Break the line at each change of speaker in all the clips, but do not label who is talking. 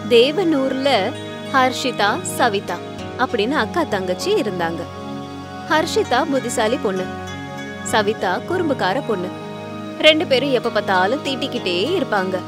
தேவனூர்ல ஹர்ஷிதா சவிதா அப்படின்னு அக்கா தங்கச்சி இருந்தாங்க ஹர்ஷிதா புத்திசாலி பொண்ணு சவிதா குறும்புக்கார பொண்ணு ரெண்டு பேரும் எப்ப பார்த்தாலும் தீட்டிக்கிட்டே இருப்பாங்க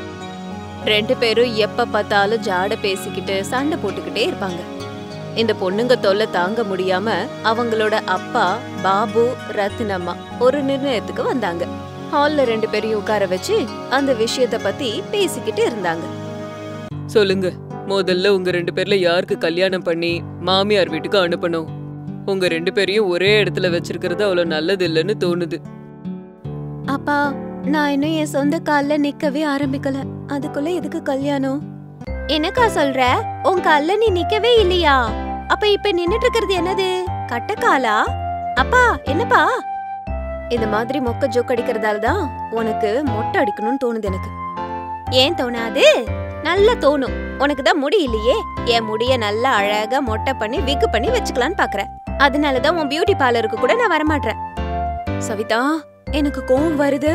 ரெண்டு பேரும் எப்ப பார்த்தாலும் ஜாட பேசிக்கிட்டு சண்டை போட்டுக்கிட்டே இருப்பாங்க இந்த பொண்ணுங்க தொல்லை தாங்க முடியாம அவங்களோட அப்பா பாபு ரத்னம்மா ஒரு நிர்ணயத்துக்கு வந்தாங்க ஹால்ல ரெண்டு பேரையும் உட்கார வச்சு அந்த விஷயத்த பத்தி பேசிக்கிட்டு இருந்தாங்க
சொல்லுங்க முதல்ல உங்க ரெண்டு பேர்ல யாருக்கு கல்யாணம் பண்ணி மாமியார் வீட்டுக்கு அனுப்பணும் உங்க ரெண்டு பேரையும் ஒரே இடத்துல வச்சிருக்கிறது அவ்வளவு நல்லது இல்லைன்னு தோணுது
அப்பா நான் இன்னும் என் சொந்த கால்ல நிக்கவே ஆரம்பிக்கல அதுக்குள்ள எதுக்கு கல்யாணம் என்னக்கா சொல்ற உன் கால்ல நீ நிக்கவே இல்லையா அப்ப இப்ப நின்னுட்டு இருக்கிறது என்னது கட்டக்காலா அப்பா என்னப்பா இந்த மாதிரி மொக்க ஜோக் அடிக்கிறதால தான் உனக்கு மொட்டை அடிக்கணும்னு தோணுது எனக்கு ஏன் தோணாது நல்லா தோணும் உனக்கு தான் முடி இல்லையே என் முடிய நல்லா அழகா மொட்டை பண்ணி விக்கு பண்ணி வச்சுக்கலான்னு பாக்குற அதனால தான் உன் பியூட்டி பார்லருக்கு கூட நான் வரமாட்டேன் சவிதா எனக்கு கோவம் வருது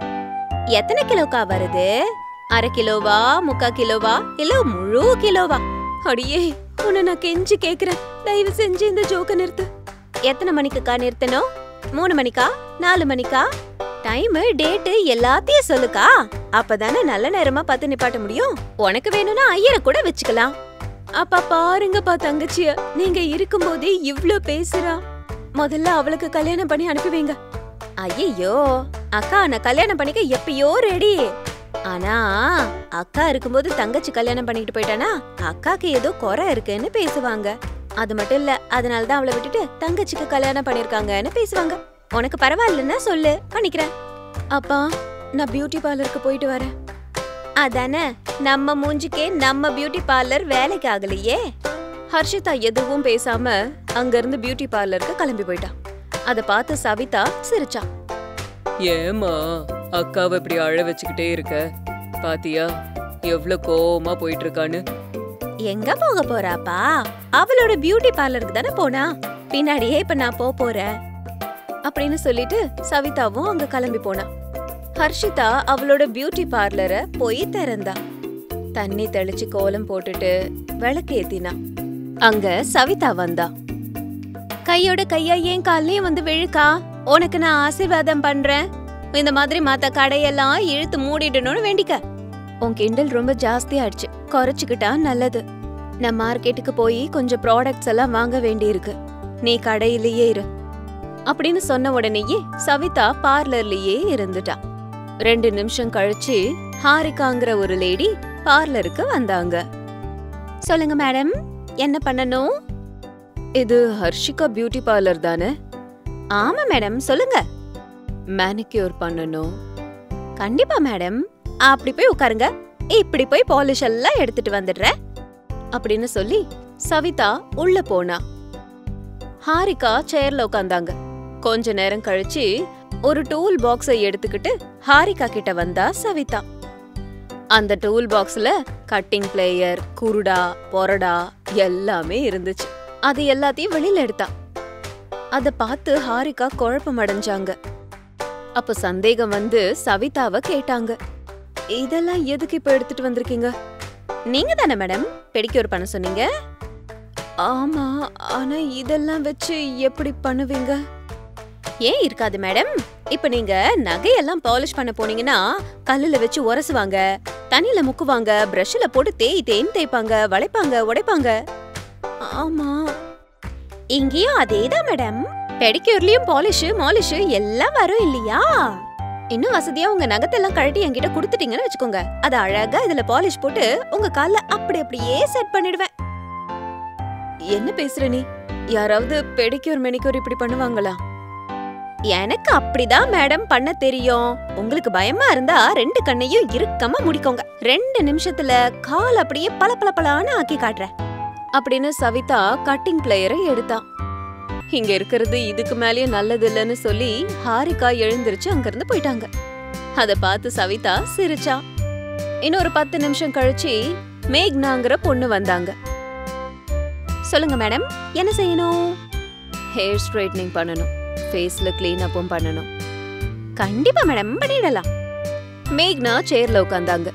எத்தனை கிலோக்கா வருது அரை கிலோவா முக்கா கிலோவா இல்ல முழு கிலோவா அடியே உன்னை நான் கெஞ்சி கேக்குறேன் தயவு செஞ்சு இந்த ஜோக்க நிறுத்து எத்தனை மணிக்குக்கா நிறுத்தணும் மூணு மணிக்கா நாலு மணிக்கா டைம் டேட்டு எல்லாத்தையும் சொல்லுக்கா அப்பதானே நல்ல நேரமா பார்த்து நிப்பாட்ட முடியும் உனக்கு வேணும்னா ஐயரை கூட வச்சுக்கலாம் அப்பா பாருங்கப்பா தங்கச்சிய நீங்க இருக்கும்போதே இவ்ளோ பேசுறா முதல்ல அவளுக்கு கல்யாணம் பண்ணி அனுப்பி வைங்க ஐயோ அக்கா நான் கல்யாணம் பண்ணிக்க எப்பயோ ரெடி ஆனா அக்கா இருக்கும்போது தங்கச்சி கல்யாணம் பண்ணிட்டு போயிட்டானா அக்காக்கு ஏதோ குறை இருக்குன்னு பேசுவாங்க அது மட்டும் இல்ல அதனால தான் அவளை விட்டுட்டு தங்கச்சிக்கு கல்யாணம் பண்ணிருக்காங்கன்னு பேசுவாங்க உனக்கு பரவாயில்லன்னா சொல்லு பண்ணிக்கிறேன் அப்பா நான் பியூட்டி பார்லருக்கு போயிட்டு வரேன் அதானே நம்ம மூஞ்சிக்கே நம்ம பியூட்டி பார்லர் வேலைக்கு ஆகலையே ஹர்ஷிதா எதுவும் பேசாம அங்க இருந்து பியூட்டி பார்லருக்கு கிளம்பி போயிட்டான் அத பார்த்து சவிதா சிரிச்சா
ஏமா அக்காவை இப்படி அழ வச்சுக்கிட்டே இருக்க பாத்தியா எவ்வளவு கோவமா போயிட்டு இருக்கான்னு
எங்க போக போறாப்பா அவளோட பியூட்டி பார்லருக்கு தானே போனா பின்னாடியே இப்ப நான் போக போறேன் அப்படின்னு சொல்லிட்டு சவிதாவும் அங்க கிளம்பி போனா ஹர்ஷிதா அவளோட பியூட்டி பார்லரை போய் திறந்தா தண்ணி தெளிச்சு கோலம் போட்டுட்டு விளக்கேத்தினா அங்க சவிதா வந்தா கையோட கையா ஏன் கால்லயும் வந்து விழுக்கா உனக்கு நான் ஆசீர்வாதம் பண்றேன் இந்த மாதிரி மத்த கடையெல்லாம் இழுத்து மூடிடணும்னு வேண்டிக்க உன் கிண்டல் ரொம்ப ஜாஸ்தி ஆயிடுச்சு குறைச்சுக்கிட்டா நல்லது நான் மார்க்கெட்டுக்கு போய் கொஞ்சம் ப்ராடக்ட்ஸ் எல்லாம் வாங்க வேண்டியிருக்கு நீ கடையிலேயே இரு அப்படின்னு சொன்ன உடனேயே சவிதா பார்லர்லயே இருந்துட்டா ரெண்டு நிமிஷம் கழிச்சு ஹாரிகாங்கிற ஒரு லேடி பார்லருக்கு வந்தாங்க சொல்லுங்க மேடம் என்ன பண்ணணும் இது ஹர்ஷிகா பியூட்டி பார்லர் தானே ஆமா மேடம் சொல்லுங்க மேனிக்யூர் பண்ணணும் கண்டிப்பா மேடம் அப்படி போய் உட்காருங்க இப்படி போய் பாலிஷ் எல்லாம் எடுத்துட்டு வந்துடுறேன் அப்படின்னு சொல்லி சவிதா உள்ள போனா ஹாரிகா சேர்ல உட்காந்தாங்க கொஞ்ச நேரம் கழிச்சு ஒரு டூல் பாக்ஸை எடுத்துக்கிட்டு ஹாரிகா கிட்ட வந்தா சவிதா அந்த டூல் பாக்ஸ்ல கட்டிங் பிளேயர் குருடா பொரடா எல்லாமே இருந்துச்சு அது எல்லாத்தையும் வெளியில எடுத்தா அத பார்த்து ஹாரிகா குழப்பம் அடைஞ்சாங்க அப்ப சந்தேகம் வந்து சவிதாவை கேட்டாங்க இதெல்லாம் எதுக்கு இப்ப எடுத்துட்டு வந்திருக்கீங்க நீங்க தானே மேடம் பெடிக்யூர் பண்ண சொன்னீங்க ஆமா ஆனா இதெல்லாம் வச்சு எப்படி பண்ணுவீங்க ஏன் இருக்காது மேடம் இப்ப நீங்க நகையெல்லாம் பாலிஷ் பண்ண போனீங்கன்னா கல்லுல வச்சு உரசுவாங்க தண்ணியில முக்குவாங்க பிரஷ்ல போட்டு தேய் தேய்ன்னு தேய்ப்பாங்க வளைப்பாங்க உடைப்பாங்க ஆமா இங்கேயும் அதேதான் மேடம் பெடிக்யூர்லயும் பாலிஷ் மாலிஷ் எல்லாம் வரும் இல்லையா இன்னும் வசதியா உங்க நகத்தெல்லாம் கழட்டி என்கிட்ட கொடுத்துட்டீங்கன்னு வச்சுக்கோங்க அத அழகா இதுல பாலிஷ் போட்டு உங்க கால்ல அப்படி அப்படியே செட் பண்ணிடுவேன் என்ன பேசுற நீ யாராவது பெடிக்யூர் மெனிக்யூர் இப்படி பண்ணுவாங்களா எனக்கு அப்படிதான் மேடம் பண்ண தெரியும் உங்களுக்கு பயமா இருந்தா ரெண்டு கண்ணையும் இறுக்கமா முடிக்கோங்க ரெண்டு நிமிஷத்துல கால் அப்படியே பளபளபளன்னு ஆக்கி காட்டுறேன் அப்படின்னு சவிதா கட்டிங் பிளேயரை எடுத்தா இங்க இருக்கிறது இதுக்கு மேலயும் நல்லது இல்லைன்னு சொல்லி ஹாரிகா எழுந்திருச்சு அங்கிருந்து போயிட்டாங்க அத பார்த்து சவிதா சிரிச்சா இன்னொரு பத்து நிமிஷம் கழிச்சு மேக்னாங்கிற பொண்ணு வந்தாங்க சொல்லுங்க மேடம் என்ன செய்யணும் ஹேர் ஸ்ட்ரைட்னிங் பண்ணணும் ஃபேஸ்ல க்ளீன் அப்பும் பண்ணணும் கண்டிப்பா மேடம் பண்ணிடலாம் மேக்னா சேர்ல உட்காந்தாங்க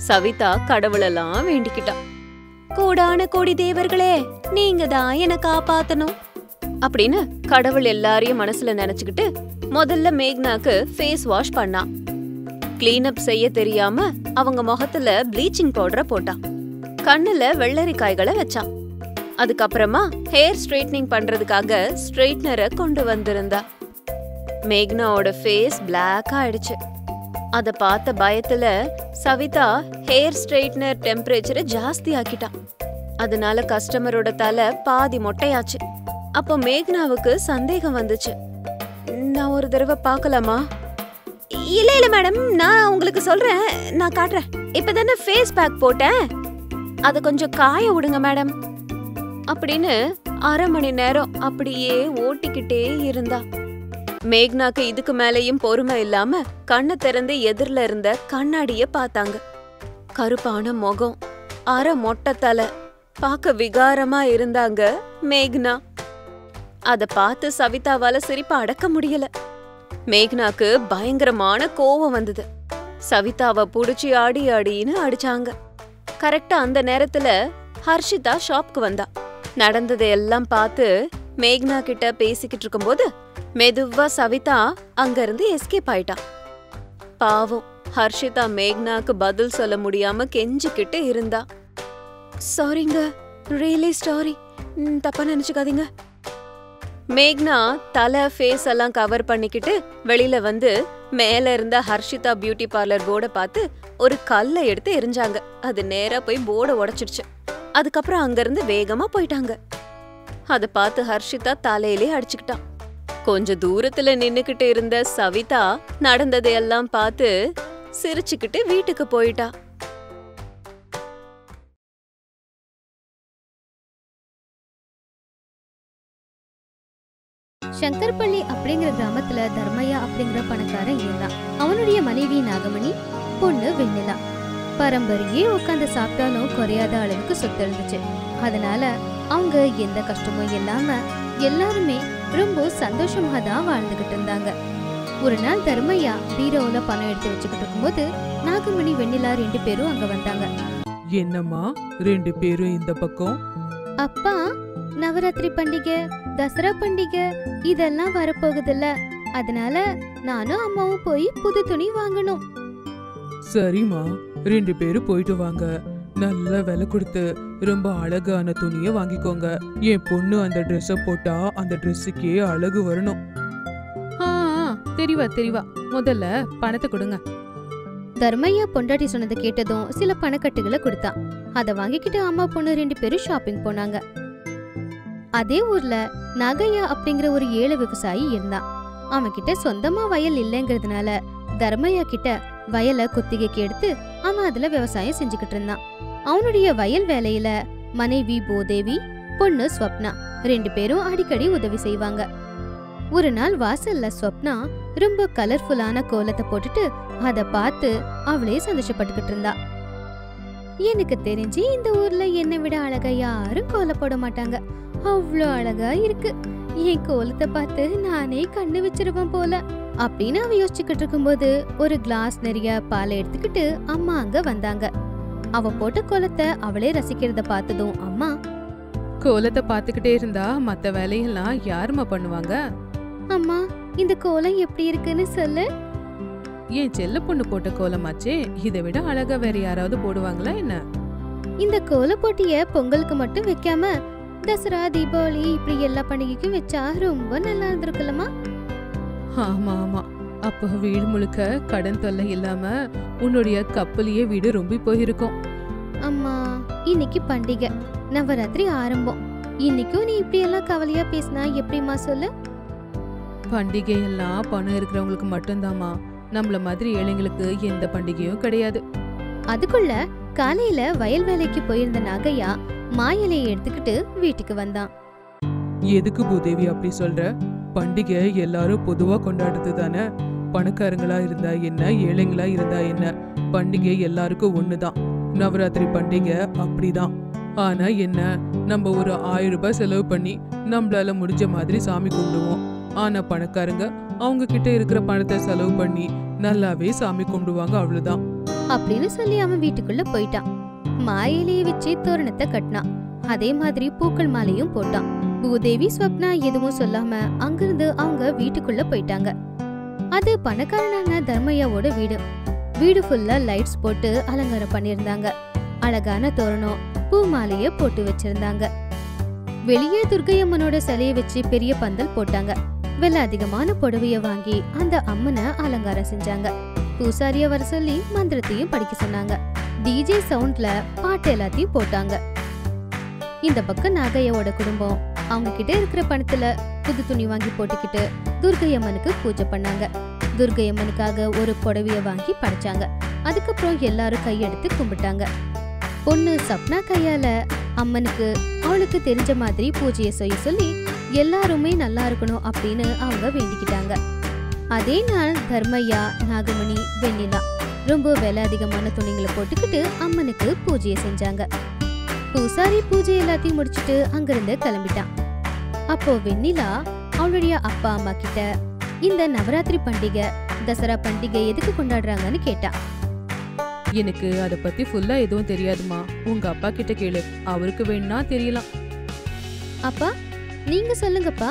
சவிதா கடவுளெல்லாம் வேண்டிக்கிட்டா கோடான கோடி தேவர்களே நீங்க தான் என்ன காப்பாத்தணும் அப்படின்னு கடவுள் எல்லாரையும் மனசுல நினைச்சுக்கிட்டு முதல்ல மேக்னாக்கு ஃபேஸ் வாஷ் பண்ணா கிளீனப் செய்ய தெரியாம அவங்க முகத்துல ப்ளீச்சிங் பவுடரை போட்டான் கண்ணுல வெள்ளரிக்காய்களை வச்சான் அதுக்கப்புறமா ஹேர் ஸ்ட்ரைட்னிங் பண்றதுக்காக ஸ்ட்ரைட்னரை கொண்டு வந்திருந்தா மேக்னாவோட ஃபேஸ் பிளாக் ஆயிடுச்சு அத பார்த்த பயத்துல சவிதா ஹேர் ஸ்ட்ரைட்னர் டெம்பரேச்சரை ஜாஸ்தி ஆக்கிட்டான் அதனால கஸ்டமரோட தலை பாதி மொட்டையாச்சு அப்போ மேக்னாவுக்கு சந்தேகம் வந்துச்சு நான் ஒரு தடவை பார்க்கலாமா இல்ல இல்ல மேடம் நான் உங்களுக்கு சொல்றேன் நான் காட்டுறேன் இப்பதானே ஃபேஸ் பேக் போட்டேன் அதை கொஞ்சம் காய விடுங்க மேடம் அப்படின்னு அரை மணி நேரம் அப்படியே ஓட்டிக்கிட்டே இருந்தா மேக்னாக்கு இதுக்கு மேலேயும் பொறுமை இல்லாம கண்ணை திறந்து எதிரில இருந்த கண்ணாடிய பார்த்தாங்க கருப்பான முகம் அரை மொட்டை தலை பார்க்க விகாரமா இருந்தாங்க மேக்னா அத பார்த்து சவிதாவால சிரிப்ப அடக்க முடியல மேக்னாக்கு பயங்கரமான கோவம் வந்தது சவிதாவை புடிச்சு ஆடி ஆடின்னு அடிச்சாங்க கரெக்டா அந்த நேரத்துல ஹர்ஷிதா ஷாப்க்கு வந்தா நடந்ததை எல்லாம் பார்த்து மேக்னா கிட்ட பேசிக்கிட்டு இருக்கும்போது மெதுவா சவிதா அங்கிருந்து எஸ்கேப் ஆயிட்டா பாவம் ஹர்ஷிதா மேக்னாக்கு பதில் சொல்ல முடியாம கெஞ்சிக்கிட்டு இருந்தா சாரிங்க ரியலி சாரி தப்பா நினைச்சுக்காதீங்க மேக்னா தலை ஃபேஸ் எல்லாம் கவர் பண்ணிக்கிட்டு வெளியில வந்து மேல இருந்த ஹர்ஷிதா பியூட்டி பார்லர் போர்டை பார்த்து ஒரு கல்லை எடுத்து எரிஞ்சாங்க அது நேரா போய் போர்டை உடைச்சிடுச்சு அதுக்கப்புறம் அங்கிருந்து வேகமா போயிட்டாங்க அத பார்த்து ஹர்ஷிதா தலையிலே அடிச்சுக்கிட்டான் கொஞ்ச தூரத்துல நின்னுக்கிட்டு இருந்த சவிதா நடந்ததையெல்லாம் பார்த்து சிரிச்சுக்கிட்டு வீட்டுக்கு போயிட்டா
சங்கர்பள்ளி அப்படிங்கிற கிராமத்துல தர்மையா அப்படிங்கிற பணக்காரன் இருந்தான் அவனுடைய மனைவி நாகமணி பொண்ணு வெண்ணிலா பரம்பரையே உட்காந்து சாப்பிட்டாலும் குறையாத அளவுக்கு சொத்து இருந்துச்சு அதனால அவங்க எந்த கஷ்டமும் இல்லாம எல்லாருமே ரொம்ப சந்தோஷமா தான் வாழ்ந்துகிட்டு இருந்தாங்க ஒரு நாள் தர்மையா பீரோல பணம் எடுத்து வச்சுக்கிட்டு இருக்கும்போது நாகமணி வெண்ணிலா ரெண்டு பேரும் அங்க வந்தாங்க
என்னம்மா ரெண்டு பேரும் இந்த பக்கம்
அப்பா நவராத்திரி பண்டிகை தசரா பண்டிகை இதெல்லாம் வரப்போகுதுல்ல அதனால நானும் அம்மாவும் போய் புது துணி வாங்கணும்
சரிம்மா ரெண்டு பேரும் போயிட்டு வாங்க நல்ல விலை கொடுத்து ரொம்ப அழகான துணிய வாங்கிக்கோங்க என் பொண்ணு அந்த ட்ரெஸ்ஸ போட்டா அந்த ட்ரெஸ்ஸுக்கே அழகு வரணும்
ஆ ஆ, தெரியவா தெரியவா முதல்ல பணத்தை கொடுங்க
தர்மையா பொண்டாட்டி சொன்னதை கேட்டதும் சில பணக்கட்டுகளை கொடுத்தான் அதை வாங்கிக்கிட்டு அம்மா பொண்ணு ரெண்டு பேரும் ஷாப்பிங் போனாங்க அதே ஊர்ல நகையா அப்படிங்கிற ஒரு ஏழை விவசாயி இருந்தான் அவன் கிட்ட சொந்தமா வயல் இல்லைங்கிறதுனால தர்மையா கிட்ட வயலை குத்திகைக்கு எடுத்து அவன் அதுல விவசாயம் செஞ்சுக்கிட்டு இருந்தான் அவனுடைய வயல் வேலையில மனைவி போதேவி பொண்ணு ஸ்வப்னா ரெண்டு பேரும் அடிக்கடி உதவி செய்வாங்க ஒரு நாள் வாசல்ல ஸ்வப்னா ரொம்ப கலர்ஃபுல்லான கோலத்தை போட்டுட்டு அத பார்த்து அவளே சந்தோஷப்பட்டுக்கிட்டு இருந்தா எனக்கு தெரிஞ்சு இந்த ஊர்ல என்னை விட அழகா யாரும் கோலம் போட மாட்டாங்க அவ்வளோ அழகா இருக்கு என் கோலத்தை பார்த்து நானே கண்ணு வச்சிருவேன் போல அப்படின்னு அவ யோசிச்சுக்கிட்டு இருக்கும்போது ஒரு கிளாஸ் நிறைய பாலை எடுத்துக்கிட்டு அம்மா அங்க வந்தாங்க அவ போட்ட கோலத்தை அவளே ரசிக்கிறத பார்த்ததும் அம்மா
கோலத்தை பார்த்துக்கிட்டே இருந்தா மத்த வேலையெல்லாம் யாரும்மா பண்ணுவாங்க
அம்மா இந்த கோலம் எப்படி இருக்குன்னு சொல்லு
என் செல்ல பொண்ணு போட்ட கோலமாச்சே இதை விட அழகா வேற யாராவது போடுவாங்களா என்ன
இந்த கோல போட்டிய பொங்கலுக்கு மட்டும் வைக்காம தசரா தீபாவளி இப்படி எல்லா பண்டிகைக்கும் வச்சா ரொம்ப நல்லா இருந்திருக்குல்லம்மா
ஆமா ஆமா அப்போ வீடு முழுக்க கடன் தொல்லை இல்லாம உன்னுடைய கப்பலையே வீடு ரொம்ப போயிருக்கும்
அம்மா இன்னைக்கு பண்டிகை நவராத்திரி ஆரம்பம் இன்னைக்கும் நீ இப்படி எல்லாம் கவலையா பேசினா எப்படிம்மா சொல்லு
பண்டிகை எல்லாம் பணம் இருக்கிறவங்களுக்கு மட்டும்தாம்மா நம்மள மாதிரி ஏழைங்களுக்கு எந்த பண்டிகையும் கிடையாது
அதுக்குள்ள காலையில வயல் வேலைக்கு போயிருந்த நாகையா மாயிலையை எடுத்துக்கிட்டு வீட்டுக்கு வந்தான்
எதுக்கு பூதேவி அப்படி சொல்ற பண்டிகை எல்லாரும் பொதுவா கொண்டாடுறது தானே பணக்காரங்களா இருந்தா என்ன ஏழைங்களா இருந்தா என்ன பண்டிகை எல்லாருக்கும் ஒண்ணுதான் நவராத்திரி பண்டிகை அப்படிதான் ஆனா என்ன நம்ம ஒரு ஆயிரம் ரூபாய் செலவு பண்ணி நம்மளால முடிஞ்ச மாதிரி சாமி கும்பிடுவோம் ஆனா பணக்காரங்க அவங்க கிட்ட இருக்கிற பணத்தை செலவு பண்ணி நல்லாவே சாமி கும்பிடுவாங்க அவ்வளவுதான்
அப்படின்னு சொல்லி அவன் வீட்டுக்குள்ள போயிட்டான் மாயிலைய வச்சு தோரணத்தை கட்டினான் அதே மாதிரி பூக்கள் மாலையும் போட்டான் பூதேவி ஸ்வப்னா எதுவும் சொல்லாம அங்கிருந்து அவங்க வீட்டுக்குள்ள போயிட்டாங்க அது பணக்காரனான தர்மையாவோட வீடு வீடு ஃபுல்லா லைட்ஸ் போட்டு அலங்காரம் பண்ணியிருந்தாங்க அழகான தோரணம் பூ மாலைய போட்டு வச்சிருந்தாங்க வெளியே துர்க்கையம்மனோட சிலைய வச்சு பெரிய பந்தல் போட்டாங்க விலை அதிகமான புடவைய வாங்கி அந்த அம்மனை அலங்காரம் செஞ்சாங்க பூசாரிய வர சொல்லி மந்திரத்தையும் படிக்க சொன்னாங்க டிஜே சவுண்ட்ல பாட்டு எல்லாத்தையும் போட்டாங்க இந்த பக்கம் நாகையோட குடும்பம் அவங்க கிட்ட இருக்கிற பணத்துல புது துணி வாங்கி போட்டுக்கிட்டு துர்க்கையம்மனுக்கு பூஜை பண்ணாங்க துர்க்கையம்மனுக்காக ஒரு புடவைய வாங்கி படைச்சாங்க அதுக்கப்புறம் எல்லாரும் கையெடுத்து கும்பிட்டாங்க பொண்ணு சப்னா கையால அம்மனுக்கு அவளுக்கு தெரிஞ்ச மாதிரி பூஜையை செய்ய சொல்லி எல்லாருமே நல்லா இருக்கணும் அப்படின்னு அவங்க வேண்டிக்கிட்டாங்க அதே நாள் தர்மையா நாகமணி வெண்ணிலா ரொம்ப விலை அதிகமான துணிங்களை போட்டுக்கிட்டு அம்மனுக்கு பூஜையை செஞ்சாங்க பூசாரி பூஜை எல்லாத்தையும் முடிச்சிட்டு அங்கிருந்து கிளம்பிட்டான் அப்போ வெண்ணிலா அவளுடைய அப்பா அம்மா கிட்ட இந்த நவராத்திரி பண்டிகை தசரா பண்டிகை எதுக்கு கொண்டாடுறாங்கன்னு கேட்டா
எனக்கு அத பத்தி ஃபுல்லா எதுவும் தெரியாதுமா உங்க அப்பா கிட்ட கேளு அவருக்கு வேணா தெரியலாம்
அப்பா நீங்க சொல்லுங்கப்பா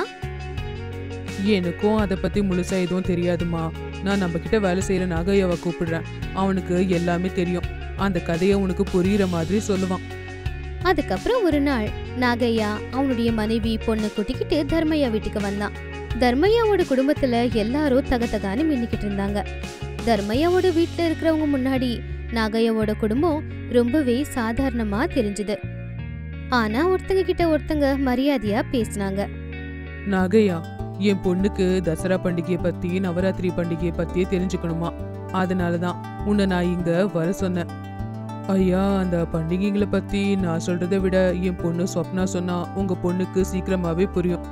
எனக்கும் அதை பத்தி முழுசா எதுவும் தெரியாதுமா நான் நம்ம கிட்ட வேலை செய்யற நாகையாவை கூப்பிடுறேன் அவனுக்கு எல்லாமே தெரியும் அந்த கதையை உனக்கு புரியுற மாதிரி சொல்லுவான்
அதுக்கப்புறம் ஒரு நாள் நாகையா அவனுடைய மனைவி பொண்ணு கூட்டிக்கிட்டு தர்மையா வீட்டுக்கு வந்தான் தர்மையாவோட குடும்பத்துல எல்லாரும் தகதகான்னு மின்னிக்கிட்டு இருந்தாங்க தர்மையாவோட வீட்ல இருக்கிறவங்க முன்னாடி நாகையாவோட குடும்பம் ரொம்பவே சாதாரணமா தெரிஞ்சது ஆனா ஒருத்தங்க கிட்ட ஒருத்தங்க மரியாதையா பேசினாங்க
நாகையா என் பொண்ணுக்கு தசரா பண்டிகையை பத்தி நவராத்திரி பண்டிகையை பத்தி தெரிஞ்சுக்கணுமா அதனாலதான் உன்னை நான் இங்க வர சொன்னேன் ஐயா அந்த பண்டிகைகளை பத்தி நான் சொல்றதை விட என் பொண்ணு சொப்னா சொன்னா உங்க பொண்ணுக்கு சீக்கிரமாவே புரியும்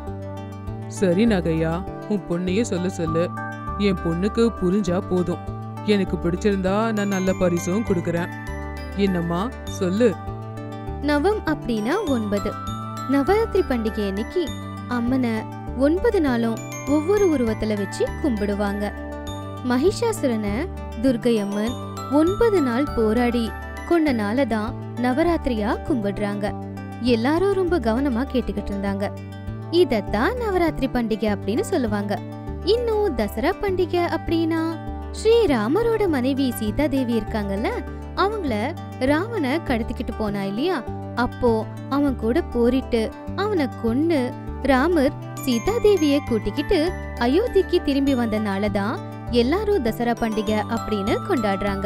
சரி நகையா உன் பொண்ணையே சொல்ல சொல்லு என் பொண்ணுக்கு புரிஞ்சா போதும் எனக்கு பிடிச்சிருந்தா நான் நல்ல பரிசும் கொடுக்கறேன் என்னம்மா சொல்லு
நவம் அப்படின்னா ஒன்பது நவராத்திரி பண்டிகை அன்னைக்கு அம்மனை ஒன்பது நாளும் ஒவ்வொரு உருவத்துல வச்சு கும்பிடுவாங்க மகிஷாசுரனை துர்கை அம்மன் ஒன்பது நாள் போராடி கொண்ட நாளை தான் நவராத்திரியா கும்பிடுறாங்க எல்லாரும் ரொம்ப கவனமா கேட்டுக்கிட்டு இருந்தாங்க இதத்தான் நவராத்திரி பண்டிகை அப்படின்னு சொல்லுவாங்க இன்னும் தசரா பண்டிகை அப்படின்னா ஸ்ரீராமரோட மனைவி சீதா தேவி இருக்காங்கல்ல அவங்கள ராவண கடத்திக்கிட்டு போனா இல்லையா அப்போ அவன் கூட போரிட்டு அவனை கொன்னு ராமர் சீதா தேவிய கூட்டிக்கிட்டு அயோத்திக்கு திரும்பி வந்த நாளதான் எல்லாரும் தசரா பண்டிகை அப்படின்னு கொண்டாடுறாங்க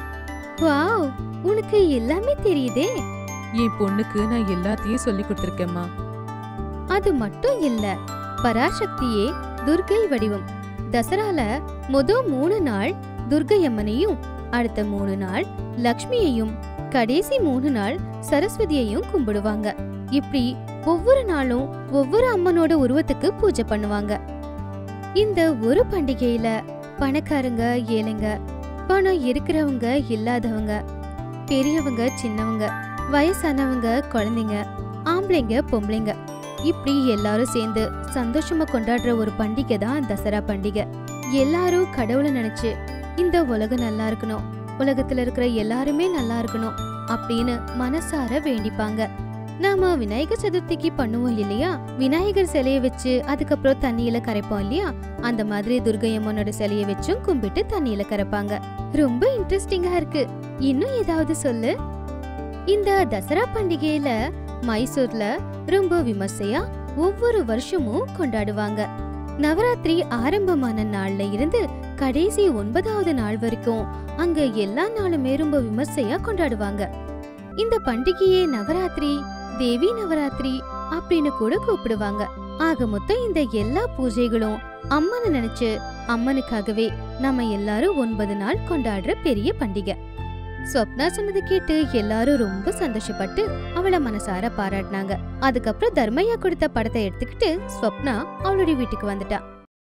வாவ் உனக்கு எல்லாமே தெரியுதே
என் பொண்ணுக்கு நான் எல்லாத்தையும் சொல்லி கொடுத்துருக்கேம்மா
அது மட்டும் இல்ல பராசக்தியே துர்கை வடிவம் தசரால மொத மூணு நாள் துர்கை அம்மனையும் அடுத்த மூணு நாள் லக்ஷ்மியையும் கடைசி மூணு நாள் சரஸ்வதியையும் கும்பிடுவாங்க இப்படி ஒவ்வொரு நாளும் ஒவ்வொரு அம்மனோட உருவத்துக்கு பூஜை பண்ணுவாங்க இந்த ஒரு பண்டிகையில பணக்காரங்க ஏழைங்க பணம் இருக்கிறவங்க இல்லாதவங்க பெரியவங்க சின்னவங்க வயசானவங்க குழந்தைங்க ஆம்பளைங்க பொம்பளைங்க இப்படி எல்லாரும் சேர்ந்து சந்தோஷமா கொண்டாடுற ஒரு பண்டிகை தான் தசரா பண்டிகை எல்லாரும் கடவுளை நினைச்சு இந்த உலகம் நல்லா இருக்கணும் உலகத்துல இருக்கிற எல்லாருமே நல்லா இருக்கணும் அப்படின்னு மனசார வேண்டிப்பாங்க நாம விநாயகர் சதுர்த்திக்கு பண்ணுவோம் இல்லையா விநாயகர் சிலைய வச்சு அதுக்கப்புறம் தண்ணியில கரைப்போம் இல்லையா அந்த மாதிரி துர்கை அம்மனோட சிலைய வச்சும் கும்பிட்டு தண்ணியில கரைப்பாங்க ரொம்ப இன்ட்ரெஸ்டிங்கா இருக்கு இன்னும் ஏதாவது சொல்லு இந்த தசரா பண்டிகையில மைசூர்ல ரொம்ப விமர்சையா ஒவ்வொரு வருஷமும் கொண்டாடுவாங்க நவராத்திரி ஆரம்பமான நாள்ல இருந்து கடைசி ஒன்பதாவது நாள் வரைக்கும் அங்க எல்லா நாளுமே ரொம்ப விமர்சையா கொண்டாடுவாங்க இந்த பண்டிகையே நவராத்திரி தேவி நவராத்திரி அப்படின்னு கூட கூப்பிடுவாங்க ஆக மொத்தம் இந்த எல்லா பூஜைகளும் அம்மனை நினைச்சு அம்மனுக்காகவே நம்ம எல்லாரும் ஒன்பது நாள் கொண்டாடுற பெரிய பண்டிகை ஸ்வப்னா சொன்னது கேட்டு எல்லாரும் ரொம்ப சந்தோஷப்பட்டு அவளை மனசார பாராட்டினாங்க அதுக்கப்புறம் தர்மையா கொடுத்த படத்தை எடுத்துக்கிட்டு ஸ்வப்னா அவளுடைய வீட்டுக்கு வந்துட்டா